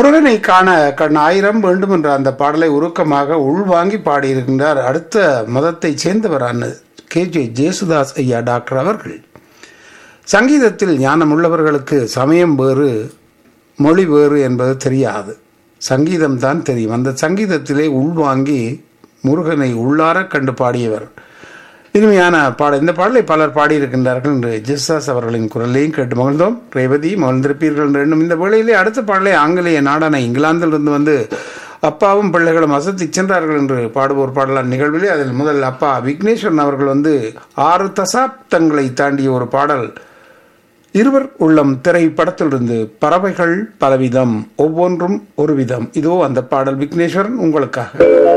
முருகனை காண கண் ஆயிரம் வேண்டும் என்ற அந்த பாடலை உருக்கமாக உள்வாங்கி பாடியிருக்கின்றார் அடுத்த மதத்தைச் சேர்ந்தவரான கே ஜே ஜேசுதாஸ் ஐயா டாக்டர் அவர்கள் சங்கீதத்தில் ஞானம் உள்ளவர்களுக்கு சமயம் வேறு மொழி வேறு என்பது தெரியாது சங்கீதம் தான் தெரியும் அந்த சங்கீதத்திலே உள்வாங்கி முருகனை உள்ளார கண்டு பாடியவர் இனிமையான பாட இந்த பாடலை பலர் பாடியிருக்கின்றார்கள் என்று ஜெஸ்தாஸ் அவர்களின் குரலையும் கேட்டு மகிழ்ந்தோம் ரேவதி மகிழ்ந்திருப்பீர்கள் என்று எண்ணும் இந்த வேளையிலே அடுத்த பாடலை ஆங்கிலேய நாடான இங்கிலாந்திலிருந்து வந்து அப்பாவும் பிள்ளைகளும் அசத்தி சென்றார்கள் என்று பாடுவோர் பாடலான் நிகழ்விலே அதில் முதல் அப்பா விக்னேஸ்வரன் அவர்கள் வந்து ஆறு தசாப்தங்களை தாண்டிய ஒரு பாடல் இருவர் உள்ளம் திரைப்படத்திலிருந்து பறவைகள் பலவிதம் ஒவ்வொன்றும் ஒரு விதம் இதோ அந்த பாடல் விக்னேஸ்வரன் உங்களுக்காக